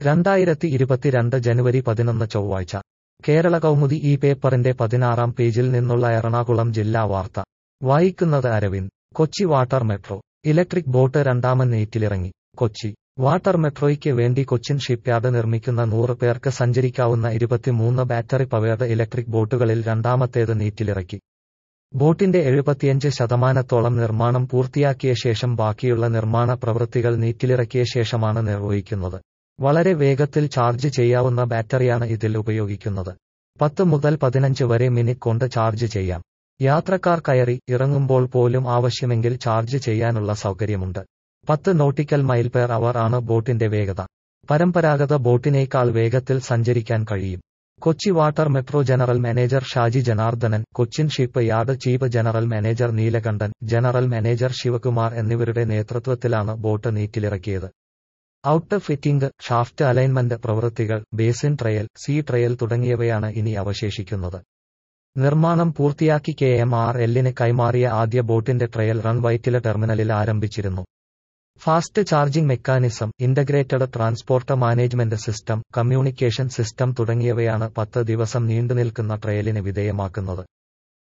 രണ്ടായിരത്തി ഇരുപത്തിരണ്ട് ജനുവരി പതിനൊന്ന് ചൊവ്വാഴ്ച കേരള കൗമുദി ഈ പേപ്പറിന്റെ പതിനാറാം പേജിൽ നിന്നുള്ള എറണാകുളം ജില്ലാ വാർത്ത വായിക്കുന്നത് Aravind Kochi water metro electric boat രണ്ടാമൻ നീറ്റിലിറങ്ങി കൊച്ചി വാട്ടർ മെട്രോയ്ക്ക് വേണ്ടി കൊച്ചിൻ ഷിപ്പ്യാർഡ് നിർമ്മിക്കുന്ന നൂറ് പേർക്ക് സഞ്ചരിക്കാവുന്ന ഇരുപത്തിമൂന്ന് ബാറ്ററി പവേർഡ് ഇലക്ട്രിക് ബോട്ടുകളിൽ രണ്ടാമത്തേത് നീറ്റിലിറക്കി ബോട്ടിന്റെ എഴുപത്തിയഞ്ച് ശതമാനത്തോളം നിർമ്മാണം പൂർത്തിയാക്കിയ ശേഷം ബാക്കിയുള്ള നിർമ്മാണ പ്രവൃത്തികൾ നീറ്റിലിറക്കിയ ശേഷമാണ് നിർവഹിക്കുന്നത് വളരെ വേഗത്തിൽ ചാർജ് ചെയ്യാവുന്ന ബാറ്ററിയാണ് ഇതിൽ ഉപയോഗിക്കുന്നത് പത്ത് മുതൽ പതിനഞ്ച് വരെ മിനിറ്റ് കൊണ്ട് ചാർജ് ചെയ്യാം യാത്രക്കാർ കയറി ഇറങ്ങുമ്പോൾ പോലും ആവശ്യമെങ്കിൽ ചാർജ് ചെയ്യാനുള്ള സൗകര്യമുണ്ട് പത്ത് നോട്ടിക്കൽ മൈൽ പെർ അവർ ആണ് ബോട്ടിന്റെ വേഗത പരമ്പരാഗത ബോട്ടിനേക്കാൾ വേഗത്തിൽ സഞ്ചരിക്കാൻ കഴിയും Kochi water metro general manager Shaji Janardhanan Cochin shipyard chief general manager Neelakandan general manager Sivakumar എന്നിവരുടെ നേതൃത്വത്തിലാണ് ബോട്ട് നീറ്റിലിറക്കിയത് ഔട്ട് ഫിറ്റിംഗ് ഷാഫ്റ്റ് അലൈൻമെന്റ് പ്രവൃത്തികൾ ബേസിൻ ട്രയൽ സീ ട്രയൽ തുടങ്ങിയവയാണ് ഇനി അവശേഷിക്കുന്നത് നിർമ്മാണം പൂർത്തിയാക്കി കെ എം ആർ എല്ലിന് കൈമാറിയ ആദ്യ ബോട്ടിന്റെ ട്രയൽ റൺ വൈറ്റില ടെർമിനലിൽ ആരംഭിച്ചിരുന്നു fast charging mechanism integrated transport management system communication system തുടങ്ങിയവയാണ് പത്ത് ദിവസം നീണ്ടുനിൽക്കുന്ന ട്രയലിന് വിധേയമാക്കുന്നത്